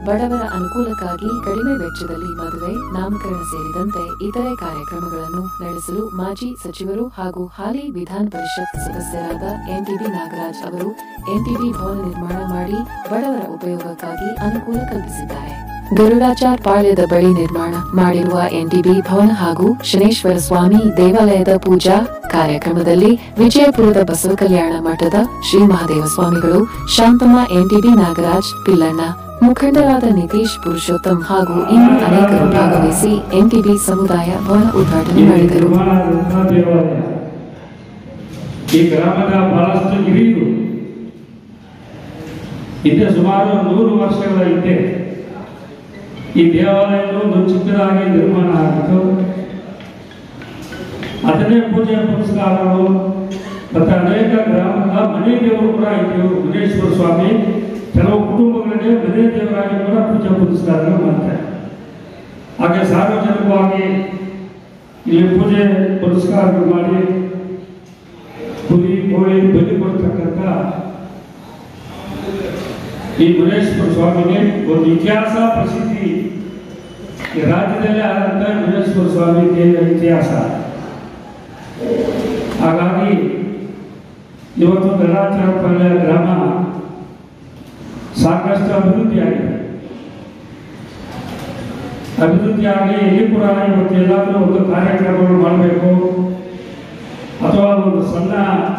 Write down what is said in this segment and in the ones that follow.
ಬಡವರ ಅನುಕೂಲಕ್ಕಾಗಿ ಕಡಿಮೆ ವೆಚ್ಚದಲ್ಲಿ ಮದುವೆ ನಾಮಕರಣ ಸೇರಿದಂತೆ ಇತರೆ ಕಾರ್ಯಕ್ರಮಗಳನ್ನು ನಡೆಸಲು ಮಾಜಿ ಸಚಿವರು ಹಾಗೂ ಹಾಲಿ ವಿಧಾನ ಪರಿಷತ್ ಸದಸ್ಯರಾದ ಎನ್ಟಿಬಿ ನಾಗರಾಜ್ ಅವರು ಎನ್ಟಿಬಿ ಭವನ ನಿರ್ಮಾಣ ಮಾಡಿ ಬಡವರ ಉಪಯೋಗಕ್ಕಾಗಿ ಅನುಕೂಲ ಕಲ್ಪಿಸಿದ್ದಾರೆ ಗರುಡಾಚಾರ್ ಪಾಳ್ಯದ ಬಳಿ ನಿರ್ಮಾಣ ಮಾಡಿರುವ ಎನ್ಟಿಬಿ ಭವನ ಹಾಗೂ ಶನೇಶ್ವರ ಸ್ವಾಮಿ ದೇವಾಲಯದ ಪೂಜಾ ಕಾರ್ಯಕ್ರಮದಲ್ಲಿ ವಿಜಯಪುರದ ಬಸವ ಕಲ್ಯಾಣ ಮಠದ ಶ್ರೀ ಮಹಾದೇವ ಸ್ವಾಮಿಗಳು ಶಾಂತಮ್ಮ ಎನ್ಟಿಬಿ ನಾಗರಾಜ್ ಪಿಲ್ಲಣ್ಣ ಮುಖಂಡರಾದ ನಿತೀಶ್ ಪುರುಷೋತ್ತಮ್ ಹಾಗೂ ಇನ್ನು ಅನೇಕರು ಭಾಗವಹಿಸಿ ಎನ್ಟಿಬಿ ಸಮುದಾಯ ಭವನ ಉದ್ಘಾಟನೆ ಮಾಡಿದರು ನಿರ್ಮಾಣವಾದಂತಹ ದೇವಾಲಯ ಈ ಗ್ರಾಮದ ಬಹಳಷ್ಟು ಹಿರಿಯರು ಹಿಂದೆ ಸುಮಾರು ನೂರು ವರ್ಷಗಳ ಹಿಂದೆ ಈ ದೇವಾಲಯವು ಒಂದು ಚಿಕ್ಕದಾಗಿ ನಿರ್ಮಾಣ ಆಗಿತ್ತು ಅದನ್ನೇ ಪೂಜೆ ಪುರಸ್ಕಾರಗಳು ಮತ್ತು ಅನೇಕ ಗ್ರಾಮದ ಮನೆ ದೇವರು ಕೂಡ ಇದ್ದವು ಮುನೇಶ್ವರ ಸ್ವಾಮಿ ಕೆಲವು ಕುಟುಂಬಗಳಿಗೆ ಮನೆ ದೇವರಾಗಿ ಕೂಡ ಪೂಜೆ ಪುರಸ್ಕಾರಗಳು ಮಾಡ್ತಾರೆ ಹಾಗೆ ಸಾರ್ವಜನಿಕವಾಗಿ ಇಲ್ಲಿ ಪೂಜೆ ಪುರಸ್ಕಾರಗಳು ಮಾಡಿ ಕುರಿ ಕೋಳಿ ಬಲಿ ಕೊಡ್ತಕ್ಕಂಥ ಈ ಮುನೇಶ್ವರ ಸ್ವಾಮಿಗೆ ಒಂದು ಇತಿಹಾಸ ಪ್ರಸಿದ್ಧಿ ಈ ರಾಜ್ಯದಲ್ಲೇ ಆದಂತ ಮುನೇಶ್ವರ ಸ್ವಾಮಿ ದೇವರ ಇತಿಹಾಸ ಹಾಗಾಗಿ ಇವತ್ತು ಗರುಡಾಚಾರಪಲ್ಯ ಗ್ರಾಮ ಸಾಕಷ್ಟು ಅಭಿವೃದ್ಧಿ ಆಗಿದೆ ಅಭಿವೃದ್ಧಿ ಆಗಿ ಇಲ್ಲಿ ಕೂಡ ಇವತ್ತು ಎಲ್ಲಾದರೂ ಒಂದು ಕಾರ್ಯಕ್ರಮಗಳು ಮಾಡಬೇಕು ಅಥವಾ ಒಂದು ಸಣ್ಣ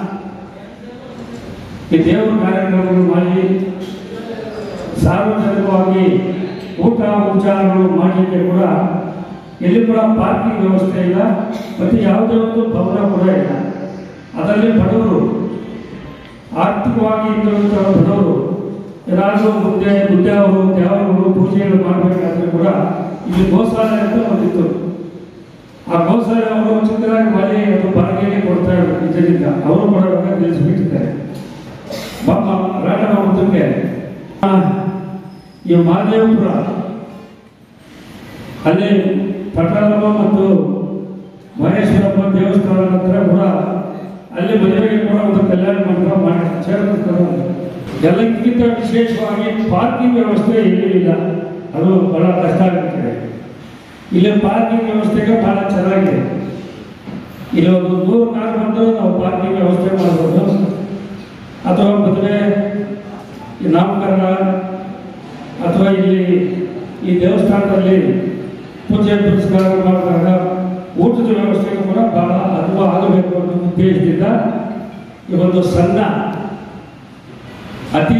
ಈ ದೇವರ ಕಾರ್ಯಕ್ರಮಗಳು ಮಾಡಿ ಸಾರ್ವಜನಿಕವಾಗಿ ಊಟ ಉಪಚಾರಗಳು ಮಾಡಲಿಕ್ಕೆ ಕೂಡ ಎಲ್ಲಿ ಕೂಡ ಪಾರ್ಕಿಂಗ್ ವ್ಯವಸ್ಥೆ ಇಲ್ಲ ಮತ್ತು ಯಾವುದೇ ಒಂದು ಭವನ ಕೂಡ ಇಲ್ಲ ಅದರಲ್ಲಿ ಬಡವರು ಆರ್ಥಿಕವಾಗಿ ಇದ್ದಂಥ ಬಡವರು ಏನಾದರೂ ಮುಂದೆ ಮುಂದೆ ಅವರು ದೇವರುಗಳು ಪೂಜೆಗಳು ಮಾಡಬೇಕಾದ್ರೆ ಕೂಡ ಇಲ್ಲಿ ಗೋಸಾಲೆ ಅಂತ ಒಂದಿತ್ತು ಆ ಗೋಸಾಲೆ ಅವರು ಚಿಕ್ಕದಾಗಿ ಮಾಡಿ ಅದು ಬಾಡಿಗೆಗೆ ಕೊಡ್ತಾ ಇದ್ರು ಇದರಿಂದ ಅವರು ಕೊಡೋವಾಗ ನಿಲ್ಲಿಸ್ಬಿಟ್ಟಿದ್ದಾರೆ ಬಾಮ ರಾಟನ ಮುಂದಕ್ಕೆ ಆ, ಈ ಮಹಾದೇವಪುರ ಅಲ್ಲಿ ಪಟ್ಟಣಮ್ಮ ಮತ್ತು ಮಹೇಶ್ವರಮ್ಮ ದೇವಸ್ಥಾನ ಹತ್ರ ಕೂಡ ಅಲ್ಲಿ ಮದುವೆಗೆ ಕೂಡ ಒಂದು ಕಲ್ಯಾಣ ಮಂಟಪ ಮಾಡಿ ಸೇರಿಸ್ತಾರೆ ಎಲ್ಲಕ್ಕಿಂತ ವಿಶೇಷವಾಗಿ ಪಾರ್ಕಿಂಗ್ ವ್ಯವಸ್ಥೆ ಇಲ್ಲಿ ಇಲ್ಲ ಅದು ಬಹಳ ಕಷ್ಟ ಆಗುತ್ತದೆ ಇಲ್ಲಿ ಪಾರ್ಕಿಂಗ್ ವ್ಯವಸ್ಥೆಗೆ ಬಹಳ ಚೆನ್ನಾಗಿದೆ ಇಲ್ಲಿ ಒಂದು ನೂರು ಕಾರ್ ಬಂದರೂ ನಾವು ಪಾರ್ಕಿಂಗ್ ವ್ಯವಸ್ಥೆ ಮಾಡ್ಬೋದು ಅಥವಾ ಮದುವೆ ಈ ನಾಮಕರಣ ಅಥವಾ ಇಲ್ಲಿ ಈ ದೇವಸ್ಥಾನದಲ್ಲಿ ಪೂಜೆ ಪುರಸ್ಕಾರ ಮಾಡಿದಾಗ ಊಟದ ವ್ಯವಸ್ಥೆಗೂ ಕೂಡ ಬಹಳ ಅನುಭವ ಆಗಬೇಕು ಅನ್ನೋ ಉದ್ದೇಶದಿಂದ ಈ ಒಂದು ಸಣ್ಣ ಅತಿ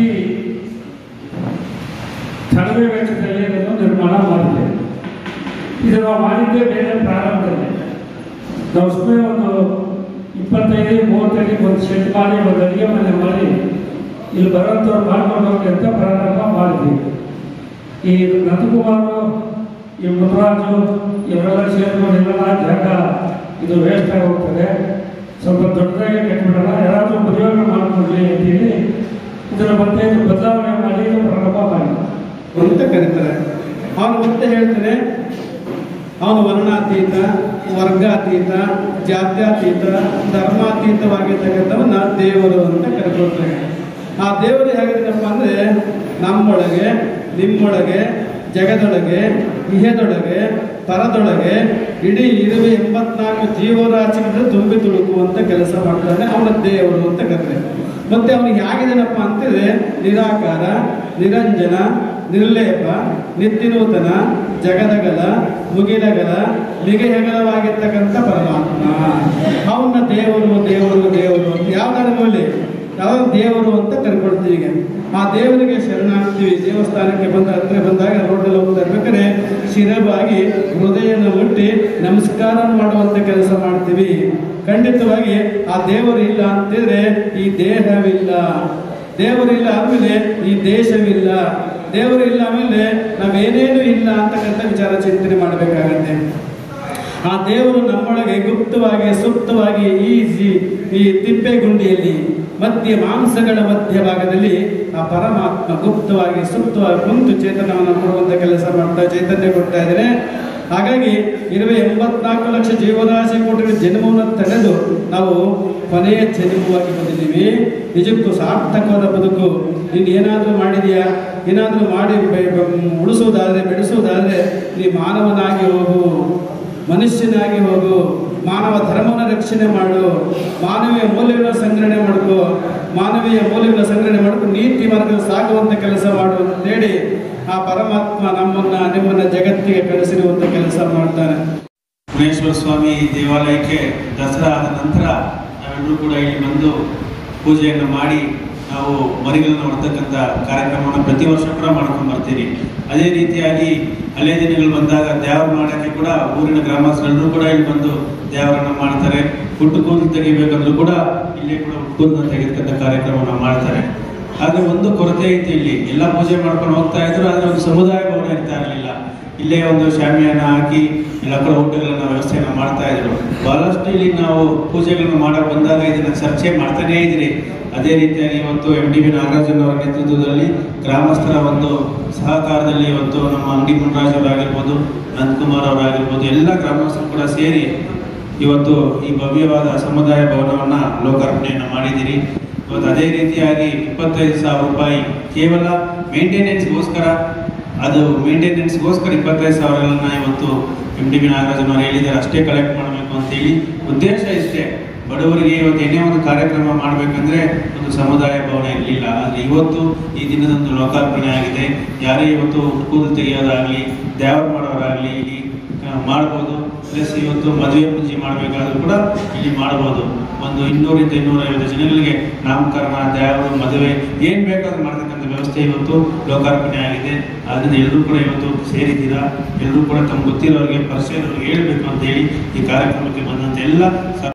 ಕಡಿಮೆ ವೆಚ್ಚದಲ್ಲಿ ಇದನ್ನು ನಿರ್ಮಾಣ ಮಾಡಿದೆ ಇದು ನಾವು ಮಾಡಿದ್ದೇ ಬೇರೆ ಪ್ರಾರಂಭದಲ್ಲಿ ನಾವು ಸುಮ್ಮನೆ ಒಂದು ಇಪ್ಪತ್ತೈದು ಮೂವತ್ತೈದು ಒಂದು ಸೆಟ್ ಮಾಡಿ ಒಂದು ಅಡಿಗೆ ಮನೆ ಮಾಡಿ ಇಲ್ಲಿ ಬರೋಂಥವ್ರು ಮಾಡ್ಕೊಂಡು ಹೋಗಿ ಅಂತ ಪ್ರಾರಂಭ ಮಾಡಿದ್ವಿ ಈ ನಂದಕುಮಾರು ಈ ಮುತ್ತರಾಜು ಇವರೆಲ್ಲ ಸೇರ್ಕೊಂಡು ಇವೆಲ್ಲ ಜಾಗ ಇದು ವೇಸ್ಟ್ ಆಗಿ ಹೋಗ್ತದೆ ಸ್ವಲ್ಪ ದೊಡ್ಡದಾಗಿ ಕಟ್ಬಿಡೋಣ ಯಾರಾದರೂ ಮದುವೆಗಳು ಮಾಡ್ಕೊಳ್ಳಿ ಅಂತೇಳಿ ಇದರ ಮತ್ತೆ ಇದು ಬದಲಾವಣೆ ಮಾಡಿ ಇದು ಪ್ರಾರಂಭ ಮಾಡಿ ಅಂತ ಕರೀತಾರೆ ಅವನು ಮತ್ತೆ ಹೇಳ್ತಾನೆ ಅವನು ವರ್ಣಾತೀತ ವರ್ಗಾತೀತ ಜಾತ್ಯಾತೀತ ಧರ್ಮಾತೀತವಾಗಿರ್ತಕ್ಕಂಥವನ್ನ ದೇವರು ಅಂತ ಕರ್ಕೊಳ್ತಾರೆ ಆ ದೇವರು ಹೇಗಿದ್ದಪ್ಪ ಅಂದ್ರೆ ನಮ್ಮೊಳಗೆ ನಿಮ್ಮೊಳಗೆ ಜಗದೊಳಗೆ ಇಹದೊಳಗೆ ಪರದೊಳಗೆ ಇಡೀ ಇರುವೆ ಎಂಬತ್ನಾಲ್ಕು ಜೀವರಾಶಿಗಳಿಂದ ತುಂಬಿ ತುಳುಕುವಂತ ಕೆಲಸ ಮಾಡ್ತಾನೆ ಅವನ ದೇವರು ಅಂತ ಕರೀತಾರೆ ಮತ್ತೆ ಅವನಿಗೆ ಹೇಗಿದೆನಪ್ಪ ಅಂತಂದ್ರೆ ನಿರಾಕಾರ ನಿರಂಜನ ನಿರ್ಲೇಪ ನಿತ್ಯನೂತನ ಜಗದಗಲ ಮುಗಿಲಗಲ ಮಿಗೆಹಗಲವಾಗಿರ್ತಕ್ಕಂಥ ಪರಮಾತ್ಮ ಅವನ ದೇವರು ದೇವರು ದೇವರು ಅಂತ ಯಾವ ಧರ್ಮದಲ್ಲಿ ಯಾವ ದೇವರು ಅಂತ ಕರ್ಕೊಳ್ತೀವಿ ಈಗ ಆ ದೇವರಿಗೆ ಶರಣಾಗ್ತೀವಿ ದೇವಸ್ಥಾನಕ್ಕೆ ಬಂದ ಹತ್ರ ಬಂದಾಗ ರೋಡಲ್ಲಿ ಹೋಗ್ತಾ ಇರ್ಬೇಕಾದ್ರೆ ಶಿರವಾಗಿ ಹೃದಯನ ಮುಟ್ಟಿ ನಮಸ್ಕಾರ ಮಾಡುವಂತ ಕೆಲಸ ಮಾಡ್ತೀವಿ ಖಂಡಿತವಾಗಿ ಆ ದೇವರು ಇಲ್ಲ ಅಂತಿದ್ರೆ ಈ ದೇಹವಿಲ್ಲ ದೇವರು ಇಲ್ಲ ಆದ್ಮೇಲೆ ಈ ದೇಶವಿಲ್ಲ ದೇವರು ಇಲ್ಲ ಆಮೇಲೆ ನಾವೇನೇನು ಇಲ್ಲ ಅಂತಕ್ಕಂಥ ವಿಚಾರ ಚಿಂತನೆ ಮಾಡಬೇಕಾಗತ್ತೆ ಆ ದೇವರು ನಮ್ಮೊಳಗೆ ಗುಪ್ತವಾಗಿ ಸುಪ್ತವಾಗಿ ಈ ಜಿ- ಈ ತಿಪ್ಪೆ ಗುಂಡಿಯಲ್ಲಿ ಮಧ್ಯ ಮಾಂಸಗಳ ಮಧ್ಯಭಾಗದಲ್ಲಿ ಆ ಪರಮಾತ್ಮ ಗುಪ್ತವಾಗಿ ಸುಪ್ತವಾಗಿ ಕುಂತು ಚೇತನವನ್ನು ಕೊಡುವಂತ ಕೆಲಸ ಮಾಡ್ತಾ ಚೈತನ್ಯ ಕೊಡ್ತಾ ಇದ್ದಾರೆ ಹಾಗಾಗಿ ಇರುವ ಎಂಬತ್ನಾಲ್ಕು ಲಕ್ಷ ಜೀವರಾಶಿ ಕೋಟಿ ಜನ್ಮವನ್ನು ತಡೆದು ನಾವು ಕೊನೆಯ ಜನ್ಮವಾಗಿ ಬಂದಿದ್ದೀವಿ ನಿಜಕ್ಕೂ ಸಾರ್ಥಕವಾದ ಬದುಕು ನೀನು ಏನಾದರೂ ಮಾಡಿದೀಯಾ ಏನಾದರೂ ಮಾಡಿ ಬೆ- ಬೆ- ಉಳಿಸೋದಾದರೆ ಬೆಳೆಸೋದಾದರೆ ನೀ ಮಾನವನಾಗಿ ಹೋಗು ಮನುಷ್ಯನಾಗಿ ಹೋಗು ಮಾನವ ಧರ್ಮವನ್ನು ರಕ್ಷಣೆ ಮಾಡು ಮಾನವೀಯ ಮೌಲ್ಯಗಳ ಸಂಗ್ರಹಣೆ ಮಾಡ್ಕೋ ಮಾನವೀಯ ಮೌಲ್ಯಗಳ ಸಂಗ್ರಹಣೆ ಮಾಡ್ಕೊಂಡು ನೀತಿ ಮಾರ್ಗದ ಸಾಗುವಂಥ ಕೆಲಸ ಮಾಡು ಅಂತೇಳಿ ಆ ಪರಮಾತ್ಮ ನಮ್ಮನ್ನ ನಿಮ್ಮನ್ನ ಜಗತ್ತಿಗೆ ಕಳಿಸಿರುವಂಥ ಕೆಲಸ ಮಾಡ್ತಾನೆ ಮುನೇಶ್ವರ ಸ್ವಾಮಿ ದೇವಾಲಯಕ್ಕೆ ದಸರಾ ಆದ ನಂತರ ನಾವೆಲ್ಲರೂ ಕೂಡ ಇಲ್ಲಿ ಬಂದು ಪೂಜೆಯನ್ನು ಮಾಡಿ ನಾವು ಮರಿಗಳನ್ನು ಹೊಡ್ತಕ್ಕಂಥ ಕಾರ್ಯಕ್ರಮವನ್ನು ಪ್ರತಿ ವರ್ಷ ಕೂಡ ಮಾಡ್ಕೊಂಡು ಬರ್ತೀವಿ ಅದೇ ರೀತಿಯಾಗಿ ಹಳೆ ದಿನಗಳು ಬಂದಾಗ ದೇವರ ಮಾಡೋಕ್ಕೆ ಕೂಡ ಊರಿನ ಗ್ರಾಮಸ್ಥರೆಲ್ಲರೂ ಕೂಡ ಇಲ್ಲಿ ಬಂದು ದೇವರನ್ನು ಮಾಡ್ತಾರೆ ಹುಟ್ಟು ಕೂದಲು ತೆಗಿಬೇಕಂದ್ರೂ ಕೂಡ ಇಲ್ಲೇ ಕೂಡ ಹುಟ್ಟು ಕೂದಲು ತೆಗೆತಕ್ಕಂಥ ಕಾರ್ಯಕ್ರಮವನ್ನು ಮಾಡ್ತಾರೆ ಆದ್ರೆ ಒಂದು ಕೊರತೆ ಐತೆ ಇಲ್ಲಿ ಎಲ್ಲ ಪೂಜೆ ಮಾಡ್ಕೊಂಡು ಹೋಗ್ತಾ ಇದ್ರು ಆದ್ರೆ ಒಂದು ಸಮುದಾಯ ಭವನ ಇರ್ತಾ ಇರಲಿಲ್ಲ ಇಲ್ಲೇ ಒಂದು ಶಾಮಿಯಾನ ಹಾಕಿ ಎಲ್ಲ ಕೂಡ ಊಟಗಳನ್ನ ವ್ಯವಸ್ಥೆಯನ್ನ ಮಾಡ್ತಾ ಇದ್ರು ಬಹಳಷ್ಟು ಇಲ್ಲಿ ನಾವು ಪೂಜೆಗಳನ್ನು ಮಾಡಕ್ ಬಂದಾಗ ಇದನ್ನ ಚರ್ಚೆ ಮಾಡ್ತಾನೇ ಇದ್ರಿ ಅದೇ ರೀತಿಯಾಗಿ ಇವತ್ತು ಎಂ ಡಿ ಬಿ ನಾಗರಾಜನ್ ಅವರ ನೇತೃತ್ವದಲ್ಲಿ ಗ್ರಾಮಸ್ಥರ ಒಂದು ಸಹಕಾರದಲ್ಲಿ ಇವತ್ತು ನಮ್ಮ ಅಂಗಡಿ ಮುನ್ರಾಜ್ ಅವರಾಗಿರ್ಬೋದು ನಂದಕುಮಾರ್ ಅವರಾಗಿರ್ಬೋದು ಎಲ್ಲ ಗ್ರಾಮಸ್ಥರು ಕೂಡ ಸೇರಿ ಇವತ್ತು ಈ ಭವ್ಯವಾದ ಸಮುದಾಯ ಭವನವನ್ನ ಲೋಕಾರ್ಪಣೆಯನ್ನು ಮಾಡಿದ್ದೀರಿ ಇವತ್ತು ಅದೇ ರೀತಿಯಾಗಿ ಇಪ್ಪತ್ತೈದು ಸಾವಿರ ರೂಪಾಯಿ ಕೇವಲ ಮೇಂಟೆನೆನ್ಸ್ಗೋಸ್ಕರ ಅದು ಮೇಂಟೆನೆನ್ಸ್ಗೋಸ್ಕರ ಇಪ್ಪತ್ತೈದು ಸಾವಿರಗಳನ್ನ ಇವತ್ತು ಎಂ ಡಿ ಬಿ ನಾಗರಾಜನವರು ಹೇಳಿದ್ದಾರೆ ಅಷ್ಟೇ ಕಲೆಕ್ಟ್ ಮಾಡಬೇಕು ಅಂತೇಳಿ ಉದ್ದೇಶ ಇಷ್ಟೇ ಬಡವರಿಗೆ ಇವತ್ತು ಏನೇ ಒಂದು ಕಾರ್ಯಕ್ರಮ ಮಾಡಬೇಕಂದ್ರೆ ಒಂದು ಸಮುದಾಯ ಭವನ ಇರಲಿಲ್ಲ ಆದರೆ ಇವತ್ತು ಈ ದಿನದಂದು ಲೋಕಾರ್ಪಣೆ ಆಗಿದೆ ಯಾರೇ ಇವತ್ತು ಕೂದಲು ತೆಗೆಯೋದಾಗಲಿ ದ್ಯಾವ ಮಾಡೋರಾಗಲಿ ಇಲ್ಲಿ ಆ, ಮಾಡ್ಬೋದು ಪ್ಲಸ್ ಇವತ್ತು ಮದುವೆ ಪೂಜೆ ಮಾಡಬೇಕಾದ್ರೂ ಕೂಡ ಇಲ್ಲಿ ಮಾಡ್ಬೋದು ಒಂದು ಇನ್ನೂರಿಂದ ಇನ್ನೂರೈವತ್ತು ಜನಗಳಿಗೆ ನಾಮಕರಣ ದ್ಯಾವರು ಮದುವೆ ಏನ್ ಬೇಕಾದ್ರೂ ಮಾಡ್ತಕ್ಕಂಥ ವ್ಯವಸ್ಥೆ ಇವತ್ತು ಲೋಕಾರ್ಪಣೆ ಆಗಿದೆ ಆದ್ರಿಂದ ಎಲ್ಲರೂ ಕೂಡ ಇವತ್ತು ಸೇರಿದ್ದೀರಾ ಎಲ್ಲರೂ ಕೂಡ ತಮ್ಗೆ ಗೊತ್ತಿರೋರಿಗೆ ಪರಿಚಯದವ್ರಿಗೆ ಹೇಳ್ಬೇಕು ಅಂತ ಹೇಳಿ ಈ ಕಾರ್ಯಕ್ರಮಕ್ಕೆ ಬಂದಂತ ಎಲ್ಲ